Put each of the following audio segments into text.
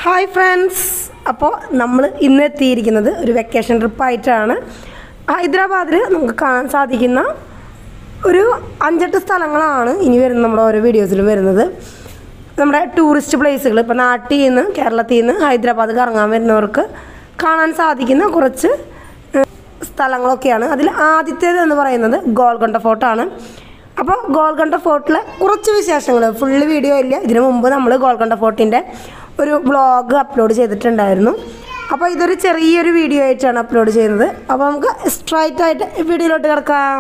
hi friends അപ്പോൾ നമ്മൾ ഇന്ന് എത്തിയിരിക്കുന്നത് ഒരു വെക്കേഷൻ ട്രിപ്പായിട്ടാണ് ഹൈദരാബാദിൽ നമുക്ക് കാണാൻ സാധിക്കുന്ന ഒരു അഞ്ചെട്ട് സ്ഥലങ്ങളാണ് ഇനി വരുന്ന നമ്മുടെ ഓരോ വീഡിയോസിലും വരുന്നത് നമ്മുടെ ടൂറിസ്റ്റ് പ്ലേസുകൾ ഇപ്പോൾ നാട്ടിൽ നിന്ന് കേരളത്തിൽ നിന്ന് ഹൈദരാബാദ് കറങ്ങാൻ വരുന്നവർക്ക് കാണാൻ സാധിക്കുന്ന കുറച്ച് ഏഹ്, സ്ഥലങ്ങളൊക്കെയാണ് അതിൽ ആദ്യത്തേത് എന്ന് പറയുന്നത് ഗോൾക്കൊണ്ട ഫോർട്ട് ആണ് അപ്പോൾ ഗോൾക്കൊണ്ട ഫോർട്ടിലെ കുറച്ച് വിശേഷങ്ങൾ ഫുള്ള് വീഡിയോ ഇല്ല ഇതിനു മുമ്പ് നമ്മൾ ഗോൾക്കൊണ്ട ഫോർട്ടിൻ്റെ ഒരു വ്ളോഗ് അപ്ലോഡ് ചെയ്തിട്ടുണ്ടായിരുന്നു അപ്പോൾ ഇതൊരു ചെറിയൊരു വീഡിയോ ആയിട്ടാണ് അപ്ലോഡ് ചെയ്യുന്നത് അപ്പോൾ നമുക്ക് സ്ട്രൈറ്റ് ആയിട്ട് വീഡിയോയിലോട്ട് കിടക്കാം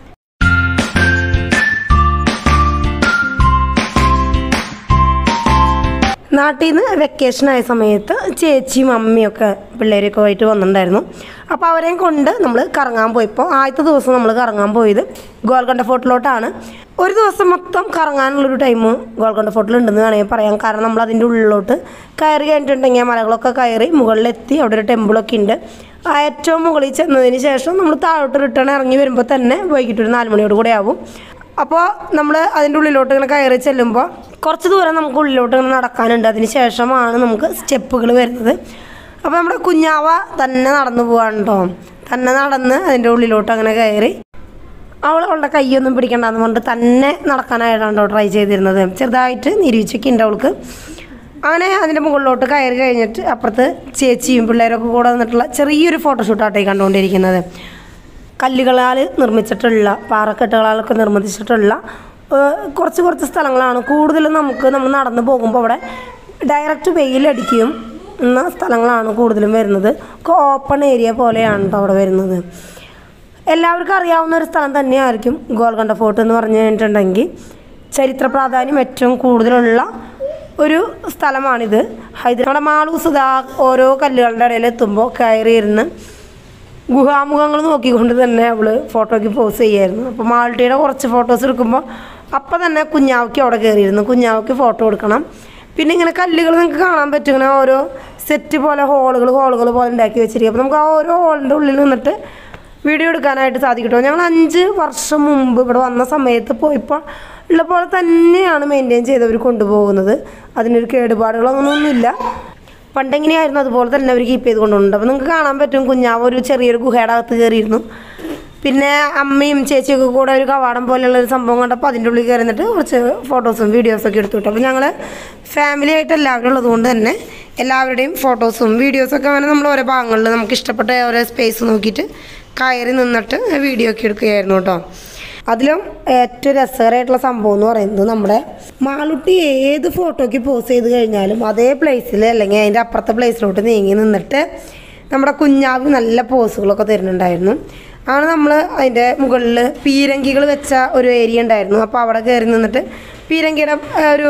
നാട്ടിൽ നിന്ന് വെക്കേഷൻ ആയ സമയത്ത് ചേച്ചിയും അമ്മയും ഒക്കെ പിള്ളേരൊക്കെ ആയിട്ട് വന്നിട്ടുണ്ടായിരുന്നു അപ്പോൾ അവരെയും കൊണ്ട് നമ്മൾ കറങ്ങാൻ പോയപ്പോൾ ആദ്യത്തെ ദിവസം നമ്മൾ കറങ്ങാൻ പോയത് ഗോൽക്കൊണ്ട ഫോർട്ടിലോട്ടാണ് ഒരു ദിവസം മൊത്തം കറങ്ങാനുള്ളൊരു ടൈം ഗോൽക്കൊണ്ട ഫോർട്ടിൽ ഉണ്ടെന്ന് വേണമെങ്കിൽ പറയാം കാരണം നമ്മൾ അതിൻ്റെ ഉള്ളിലോട്ട് കയറി കഴിഞ്ഞിട്ടുണ്ടെങ്കിൽ ആ മലകളൊക്കെ കയറി മുകളിലെത്തി അവിടെ ഒരു ടെമ്പിളൊക്കെ ഉണ്ട് ആ ഏറ്റവും മുകളിൽ ചെന്നതിന് ശേഷം നമ്മൾ താഴോട്ട് റിട്ടേൺ ഇറങ്ങി വരുമ്പോൾ തന്നെ വൈകിട്ട് ഒരു നാല് മണിയോട് കൂടെ ആവും അപ്പോൾ നമ്മൾ അതിൻ്റെ ഉള്ളിലോട്ട് ഇങ്ങനെ കയറി ചെല്ലുമ്പോൾ കുറച്ച് ദൂരം നമുക്ക് ഉള്ളിലോട്ട് ഇങ്ങനെ നടക്കാനുണ്ട് അതിന് ശേഷമാണ് നമുക്ക് സ്റ്റെപ്പുകൾ വരുന്നത് അപ്പോൾ നമ്മുടെ കുഞ്ഞാവ തന്നെ നടന്നു പോകാണ് കേട്ടോ തന്നെ നടന്ന് അതിൻ്റെ ഉള്ളിലോട്ട് അങ്ങനെ കയറി അവൾ അവളുടെ കൈയൊന്നും പിടിക്കണ്ടെന്ന് പറഞ്ഞിട്ട് തന്നെ നടക്കാനായിട്ടാണ് കേട്ടോ ട്രൈ ചെയ്തിരുന്നത് ചെറുതായിട്ട് നിരീക്ഷയ്ക്ക് ഉണ്ട് അവൾക്ക് അങ്ങനെ അതിൻ്റെ മുകളിലോട്ട് കയറി കഴിഞ്ഞിട്ട് അപ്പുറത്ത് ചേച്ചിയും പിള്ളേരൊക്കെ കൂടെ വന്നിട്ടുള്ള ചെറിയൊരു ഫോട്ടോഷൂട്ടാട്ടെ കണ്ടുകൊണ്ടിരിക്കുന്നത് കല്ലുകളാൽ നിർമ്മിച്ചിട്ടുള്ള പാറക്കെട്ടുകളാലൊക്കെ നിർമ്മിച്ചിട്ടുള്ള ഏഹ്, കുറച്ച് കുറച്ച് സ്ഥലങ്ങളാണ് കൂടുതലും നമുക്ക് നമ്മൾ നടന്നു പോകുമ്പോൾ അവിടെ ഡയറക്റ്റ് വെയിലടിക്കും എന്ന സ്ഥലങ്ങളാണ് കൂടുതലും വരുന്നത് ഒക്കെ ഓപ്പൺ ഏരിയ പോലെയാണ് കേട്ടോ അവിടെ വരുന്നത് എല്ലാവർക്കും അറിയാവുന്ന ഒരു സ്ഥലം തന്നെയായിരിക്കും ഗോൽക്കൊണ്ട ഫോർട്ട് എന്ന് പറഞ്ഞു കഴിഞ്ഞിട്ടുണ്ടെങ്കിൽ ചരിത്ര പ്രാധാന്യം ഏറ്റവും കൂടുതലുള്ള ഒരു സ്ഥലമാണിത് ഹൈദരാബാദ് മാളൂസ് ഇതാ ഓരോ കല്ലുകളുടെ ഇടയിൽ എത്തുമ്പോൾ കയറിയിരുന്ന് ഗുഹാമുഖങ്ങൾ നോക്കിക്കൊണ്ട് തന്നെ അവൾ ഫോട്ടോയ്ക്ക് പോസ് ചെയ്യായിരുന്നു അപ്പോൾ മാൾട്ടിയുടെ കുറച്ച് ഫോട്ടോസ് എടുക്കുമ്പോൾ അപ്പം തന്നെ കുഞ്ഞാവയ്ക്ക് അവിടെ കയറിയിരുന്നു കുഞ്ഞാവയ്ക്ക് ഫോട്ടോ എടുക്കണം പിന്നെ ഇങ്ങനെ കല്ലുകൾ നിങ്ങൾക്ക് കാണാൻ പറ്റും ഇങ്ങനെ ഓരോ സെറ്റ് പോലെ ഹോളുകൾ ഹോളുകൾ പോലെ ഉണ്ടാക്കി വെച്ചിരിക്കും അപ്പോൾ നമുക്ക് ആ ഓരോ ഹോളിൻ്റെ ഉള്ളിൽ നിന്നിട്ട് വീഡിയോ എടുക്കാനായിട്ട് സാധിക്കും കേട്ടോ ഞങ്ങൾ അഞ്ച് വർഷം മുമ്പ് ഇവിടെ വന്ന സമയത്ത് പോയപ്പോൾ ഉള്ള പോലെ തന്നെയാണ് മെയിൻറ്റെയിൻ ചെയ്തവർ കൊണ്ടുപോകുന്നത് അതിനൊരു കേടുപാടുകളോ അങ്ങനെയൊന്നുമില്ല പണ്ടെങ്ങനെയായിരുന്നു അതുപോലെ തന്നെ അവർ കീപ്പ് ചെയ്ത് കൊണ്ടുപോകുന്നുണ്ട് അപ്പോൾ നിങ്ങൾക്ക് കാണാൻ പറ്റും കുഞ്ഞാവ് ഒരു ചെറിയൊരു ഗുഹയുടെ അകത്ത് കയറിയിരുന്നു പിന്നെ അമ്മയും ചേച്ചിയൊക്കെ കൂടെ ഒരു കവാടം പോലെയുള്ള ഒരു സംഭവം കണ്ടപ്പോൾ അതിൻ്റെ ഉള്ളിൽ കയറി നിന്നിട്ട് കുറച്ച് ഫോട്ടോസും വീഡിയോസൊക്കെ എടുത്തു കിട്ടും അപ്പോൾ ഞങ്ങൾ ഫാമിലി ആയിട്ട് എല്ലാവരും ഉള്ളതുകൊണ്ട് തന്നെ എല്ലാവരുടെയും ഫോട്ടോസും വീഡിയോസൊക്കെ അങ്ങനെ നമ്മൾ ഓരോ ഭാഗങ്ങളിൽ നമുക്ക് ഇഷ്ടപ്പെട്ട ഓരോ സ്പേസ് നോക്കിയിട്ട് കയറി നിന്നിട്ട് വീഡിയോ ഒക്കെ എടുക്കുകയായിരുന്നു കേട്ടോ അതിലും ഏറ്റവും രസകരമായിട്ടുള്ള സംഭവം എന്ന് പറയുന്നത് നമ്മുടെ മാളുട്ടി ഏത് ഫോട്ടോയ്ക്ക് പോസ്റ്റ് ചെയ്ത് കഴിഞ്ഞാലും അതേ പ്ലേസിൽ അല്ലെങ്കിൽ അതിൻ്റെ അപ്പുറത്തെ പ്ലേസിലോട്ട് നീങ്ങി നിന്നിട്ട് നമ്മുടെ കുഞ്ഞാവ് നല്ല പോസുകളൊക്കെ തരുന്നുണ്ടായിരുന്നു അങ്ങനെ നമ്മൾ അതിൻ്റെ മുകളിൽ പീരങ്കികൾ വെച്ച ഒരു ഏരിയ ഉണ്ടായിരുന്നു അപ്പോൾ അവിടെ കയറി നിന്നിട്ട് പീരങ്കിയുടെ ആ, ഒരു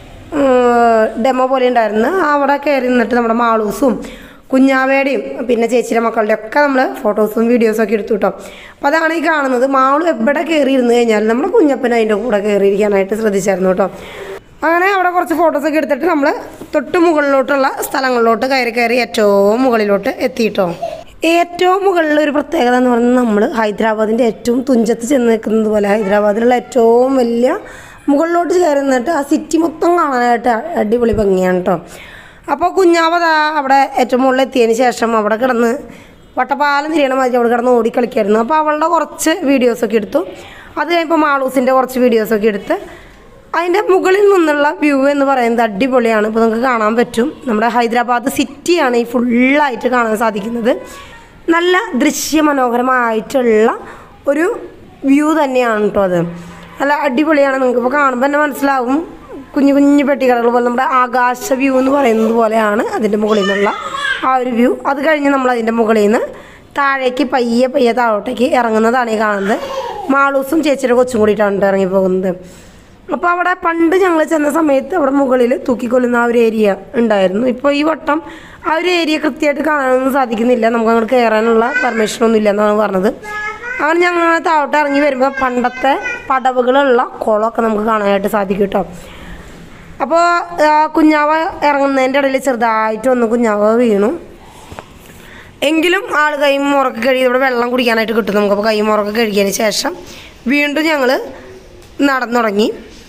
ഡെമോ പോലെ ഉണ്ടായിരുന്നു അവിടെ കയറി നിന്നിട്ട് നമ്മുടെ മാളൂസും കുഞ്ഞാവേടെയും പിന്നെ ചേച്ചിയുടെ മക്കളുടെ ഒക്കെ നമ്മൾ ഫോട്ടോസും വീഡിയോസും ഒക്കെ എടുത്തു കേട്ടോ അപ്പോൾ അതാണ് ഈ കാണുന്നത് മാളു എവിടെ കയറി ഇരുന്ന് കഴിഞ്ഞാൽ നമ്മുടെ കുഞ്ഞപ്പൻ അതിൻ്റെ കൂടെ കയറിയിരിക്കാനായിട്ട് ശ്രദ്ധിച്ചായിരുന്നു കേട്ടോ അങ്ങനെ അവിടെ കുറച്ച് ഫോട്ടോസൊക്കെ എടുത്തിട്ട് നമ്മൾ തൊട്ട് മുകളിലോട്ടുള്ള സ്ഥലങ്ങളിലോട്ട് കയറി കയറി ഏറ്റവും മുകളിലോട്ട് എത്തിയിട്ടോ ഏറ്റവും മുകളിൽ ഒരു പ്രത്യേകത എന്ന് പറയുന്നത് നമ്മൾ ഹൈദരാബാദിൻ്റെ ഏറ്റവും തുഞ്ചത്ത് ചെന്ന് നിൽക്കുന്നത് പോലെ ഹൈദരാബാദിലുള്ള ഏറ്റവും വലിയ മുകളിലോട്ട് കയറി നിന്നിട്ട് ആ സിറ്റി മൊത്തം കാണാനായിട്ട് അടിപൊളി ഭംഗിയാണ് കേട്ടോ അപ്പോൾ കുഞ്ഞാവത അവിടെ ഏറ്റവും മുകളിൽ എത്തിയതിന് ശേഷം അവിടെ കിടന്ന് വട്ടപ്പാലം തിരിയണ മാതിരി അവിടെ കിടന്ന് ഓടി കളിക്കായിരുന്നു അപ്പോൾ അവളുടെ കുറച്ച് വീഡിയോസൊക്കെ എടുത്തു അത് കഴിഞ്ഞപ്പോൾ മാളൂസിൻ്റെ കുറച്ച് വീഡിയോസൊക്കെ എടുത്ത് അതിൻ്റെ മുകളിൽ നിന്നുള്ള വ്യൂ എന്ന് പറയുന്നത് അടിപൊളിയാണ് ഇപ്പോൾ നമുക്ക് കാണാൻ പറ്റും നമ്മുടെ ഹൈദരാബാദ് സിറ്റിയാണ് ഈ ഫുള്ളായിട്ട് കാണാൻ സാധിക്കുന്നത് നല്ല ദൃശ്യമനോഹരമായിട്ടുള്ള ഒരു വ്യൂ തന്നെയാണ് കേട്ടോ അത് നല്ല അടിപൊളിയാണ് നിങ്ങൾക്ക് ഇപ്പോൾ കാണുമ്പോൾ തന്നെ മനസ്സിലാവും കുഞ്ഞു കുഞ്ഞു പെട്ടിക്കടകൾ പോലെ നമ്മുടെ ആകാശ വ്യൂ എന്ന് പറയുന്നത് പോലെയാണ് അതിൻ്റെ മുകളിൽ നിന്നുള്ള ആ ഒരു വ്യൂ അത് കഴിഞ്ഞ് നമ്മൾ അതിൻ്റെ മുകളിൽ നിന്ന് താഴേക്ക് പയ്യെ പയ്യെ താഴോട്ടേക്ക് ഇറങ്ങുന്നതാണ് ഈ കാണുന്നത് മാളൂസും ചേച്ചിയുടെ കൊച്ചും കൂടിയിട്ടാണ് കേട്ടോ ഇറങ്ങി പോകുന്നത് അപ്പോൾ അവിടെ പണ്ട് ഞങ്ങൾ ചെന്ന സമയത്ത് അവിടെ മുകളിൽ തൂക്കിക്കൊല്ലുന്ന ആ ഒരു ഏരിയ ഉണ്ടായിരുന്നു ഇപ്പോൾ ഈ വട്ടം ആ ഒരു ഏരിയ കൃത്യമായിട്ട് കാണാനൊന്നും സാധിക്കുന്നില്ല നമുക്ക് അങ്ങോട്ട് കയറാനുള്ള പെർമിഷനൊന്നും ഇല്ല എന്നാണ് പറഞ്ഞത് അങ്ങനെ ഞങ്ങൾ താഴോട്ട് ഇറങ്ങി വരുമ്പോൾ പണ്ടത്തെ പടവുകളുള്ള കുളമൊക്കെ നമുക്ക് കാണാനായിട്ട് സാധിക്കും കേട്ടോ അപ്പോൾ കുഞ്ഞാവ ഇറങ്ങുന്നതിൻ്റെ ഇടയിൽ ചെറുതായിട്ട് ഒന്ന് കുഞ്ഞാവ വീണു എങ്കിലും ആൾ കൈയും മുറക്ക് കഴുകി ഇവിടെ വെള്ളം കുടിക്കാനായിട്ട് കിട്ടും നമുക്കപ്പോൾ കൈയും മുറക്ക് കഴുകിയതിന് ശേഷം വീണ്ടും ഞങ്ങൾ നടന്നു തുടങ്ങി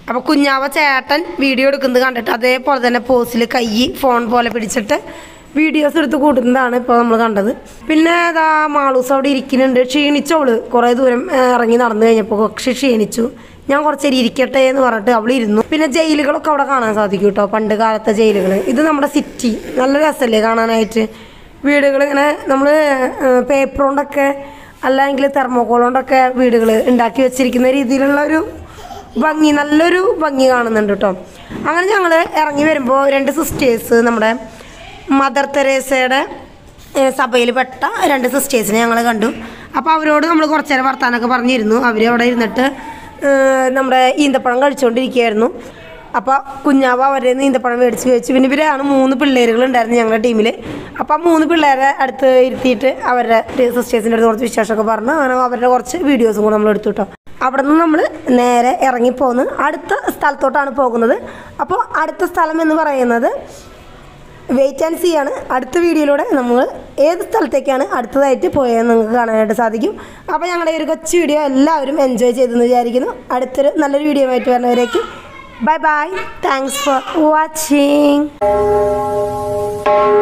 അപ്പോൾ കുഞ്ഞാവ ചേട്ടൻ വീഡിയോ എടുക്കുന്നത് കണ്ടിട്ട് അതേപോലെ തന്നെ പോസിൽ കൈ ഫോൺ പോലെ പിടിച്ചിട്ട് വീഡിയോസ് എടുത്ത് കൂട്ടുന്നതാണ് ഇപ്പോൾ നമ്മൾ കണ്ടത് പിന്നെ അതാ മാളൂസ് അവിടെ ഇരിക്കുന്നുണ്ട് ക്ഷീണിച്ചവള് കുറേ ദൂരം ആ, ഇറങ്ങി നടന്നു കഴിഞ്ഞപ്പോൾ പക്ഷെ ക്ഷീണിച്ചു ഞാൻ കുറച്ചേരി ഇരിക്കട്ടെ എന്ന് പറഞ്ഞിട്ട് അവൾ ഇരുന്നു പിന്നെ ജയിലുകളൊക്കെ അവിടെ കാണാൻ സാധിക്കും കേട്ടോ പണ്ട് കാലത്തെ ജയിലുകൾ ഇത് നമ്മുടെ സിറ്റി നല്ല രസമല്ലേ കാണാനായിട്ട് വീടുകൾ ഇങ്ങനെ നമ്മൾ പേപ്പർ കൊണ്ടൊക്കെ അല്ലെങ്കിൽ തെർമോക്കോൾ കൊണ്ടൊക്കെ വീടുകൾ ഉണ്ടാക്കി വെച്ചിരിക്കുന്ന രീതിയിലുള്ള ഒരു ഭംഗി നല്ലൊരു ഭംഗി കാണുന്നുണ്ട് കേട്ടോ അങ്ങനെ ഞങ്ങൾ ഇറങ്ങി വരുമ്പോൾ രണ്ട് സിസ്റ്റേഴ്സ് നമ്മുടെ മദർ തെരേസയുടെ സഭയിൽ പെട്ട രണ്ട് സിസ്റ്റേഴ്സിനെ ഞങ്ങൾ കണ്ടു അപ്പോൾ അവരോട് നമ്മൾ കുറച്ച് നേരം വർത്താനൊക്കെ പറഞ്ഞിരുന്നു അവർ അവിടെ ഇരുന്നിട്ട് ഏഹ്, നമ്മുടെ ഈന്തപ്പഴം കഴിച്ചുകൊണ്ടിരിക്കുകയായിരുന്നു അപ്പോൾ കുഞ്ഞാവ അവരെ ഈന്തപ്പഴം മേടിച്ച് വെച്ചു പിന്നെ ഇവരാണ് മൂന്ന് പിള്ളേരുകളുണ്ടായിരുന്നു ഞങ്ങളുടെ ടീമിൽ അപ്പോൾ ആ മൂന്ന് പിള്ളേരെ അടുത്ത് ഇരുത്തിയിട്ട് അവരുടെ സിസ്റ്റേഴ്സിൻ്റെ അടുത്ത് കുറച്ച് വിശേഷമൊക്കെ പറഞ്ഞു അങ്ങനെ അവരുടെ കുറച്ച് വീഡിയോസും കൂടെ നമ്മൾ എടുത്തു കേട്ടോ അവിടെ നിന്ന് നമ്മൾ നേരെ ഇറങ്ങിപ്പോന്ന് അടുത്ത സ്ഥലത്തോട്ടാണ് പോകുന്നത് അപ്പോൾ അടുത്ത സ്ഥലം എന്ന് പറയുന്നത് വെയിറ്റ് ആൻഡ് സീ ആണ് അടുത്ത വീഡിയോയിലൂടെ നമ്മൾ ഏത് സ്ഥലത്തേക്കാണ് അടുത്തതായിട്ട് പോയതെന്ന് നിങ്ങൾക്ക് കാണാനായിട്ട് സാധിക്കും അപ്പോൾ ഞങ്ങളുടെ ഈ ഒരു കൊച്ചു വീഡിയോ എല്ലാവരും എൻജോയ് ചെയ്തെന്ന് വിചാരിക്കുന്നു അടുത്തൊരു നല്ലൊരു വീഡിയോ ആയിട്ട് വരുന്നവരേക്ക് bye bye thanks for watching